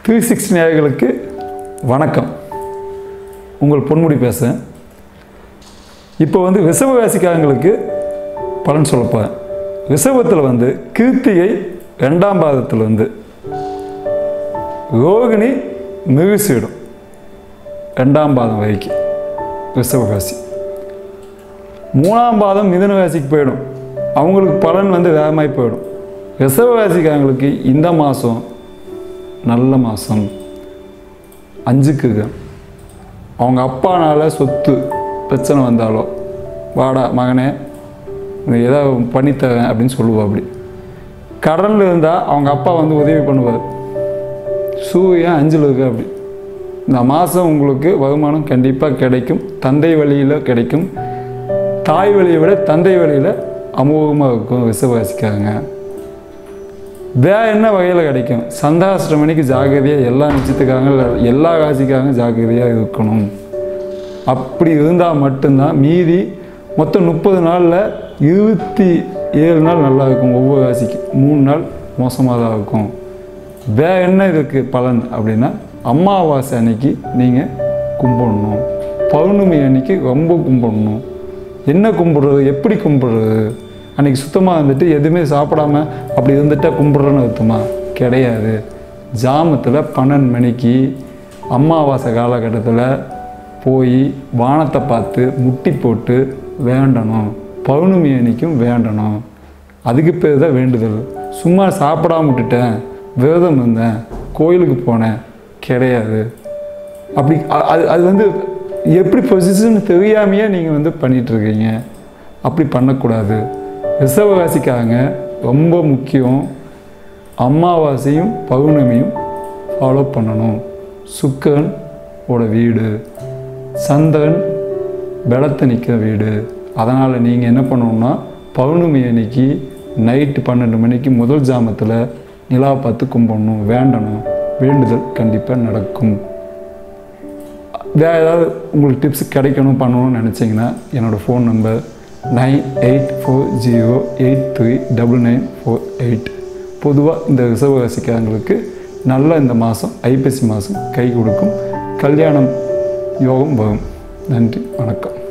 three sixty நேயர்களுக்கு வணக்கம் உங்கள் பொன்முடி பேசுகிறேன் இப்போ வந்து ரிஷபராசிக்காரங்களுக்கு பலன் சொல்லப் போகிறேன் ரிஷபத்தில் வந்து கிருத்திகை ரெண்டாம் பாதத்தில் வந்து ரோகிணி மிருசீடம் ரெண்டாம் பாதம் வரைக்கும் ரிஷபராசி மூணாம் பாதம் மிதுன ராசிக்கு போயிடும் அவங்களுக்கு பலன் வந்து வேகமாகி போயிடும் ரிஷபராசிக்காரங்களுக்கு இந்த மாதம் நல்ல மாதம் அஞ்சுக்குங்க அவங்க அப்பானால சொத்து பிரச்சனை வந்தாலோ வாடா மகனே நீ ஏதாவது பண்ணித்தரேன் அப்படின்னு சொல்லுவா அப்படி கடனில் இருந்தால் அவங்க அப்பா வந்து உதவி பண்ணுவார் சூரியன் அஞ்சில் இருக்கு அப்படி இந்த மாதம் உங்களுக்கு வருமானம் கண்டிப்பாக கிடைக்கும் தந்தை வழியில் கிடைக்கும் தாய் வழியை விட தந்தை வழியில் அமோகமாக இருக்கும் ரிசர்வாசிக்காரங்க வேற என்ன வகையில் கிடைக்கும் சந்தாஷ்டமணிக்கு ஜாக்கிரதையாக எல்லா நிச்சயத்துக்காங்க எல்லா ராசிக்காரங்க ஜாக்கிரதையாக இருக்கணும் அப்படி இருந்தால் மட்டும்தான் மீதி மொத்தம் முப்பது நாளில் இருபத்தி ஏழு நாள் நல்லா இருக்கும் ஒவ்வொரு ராசிக்கு மூணு நாள் மோசமாக தான் இருக்கும் வேற என்ன இதுக்கு பலன் அப்படின்னா அமாவாசை அன்னைக்கு நீங்கள் கும்பிடணும் பௌர்ணமி அன்னைக்கு ரொம்ப கும்பிடணும் என்ன கும்பிடுறது எப்படி கும்பிடுறது அன்னைக்கு சுத்தமாக இருந்துட்டு எதுவுமே சாப்பிடாம அப்படி இருந்துட்டா கும்பிட்றேன்னு அர்த்தமா கிடையாது ஜாமத்தில் பன்னெண்டு மணிக்கு அமாவாசை காலகட்டத்தில் போய் வானத்தை பார்த்து முட்டி போட்டு வேண்டணும் பௌர்ணமி அன்னைக்கும் வேண்டணும் அதுக்கு பேர் தான் வேண்டுதல் சும்மா சாப்பிடாம விட்டுட்டேன் விரதம் இருந்தேன் கோயிலுக்கு போனேன் கிடையாது அப்படி அ- அது அது வந்து எப்படி பொசிஷன் தெரியாமையே நீங்கள் வந்து பண்ணிட்டு இருக்கீங்க அப்படி பண்ணக்கூடாது ரிஷபராசிக்காரங்க ரொம்ப முக்கியம் அமாவாசையும் பௌர்ணமியும் ஃபாலோ பண்ணணும் சுக்கரன் ஓட வீடு சந்திரன் பலத்தை நிற்கிற வீடு அதனால் நீங்கள் என்ன பண்ணணும்னா பௌர்ணமி அன்னைக்கு நைட்டு பன்னெண்டு மணிக்கு முதல் ஜாமத்தில் நிலா பார்த்து கும்பிடணும் வேண்டணும் வேண்டுதல் கண்டிப்பாக நடக்கும் வேறு ஏதாவது உங்களுக்கு டிப்ஸ் கிடைக்கணும் பண்ணணும்னு நினச்சிங்கன்னா என்னோடய phone number nine eight four zero eight three double nine four eight பொதுவாக இந்த ரிசர்வ ராசிக்காரங்களுக்கு நல்ல இந்த மாதம் ஐப்பசி மாதம் கை கொடுக்கும் கல்யாணம் யோகம் வரும் நன்றி வணக்கம்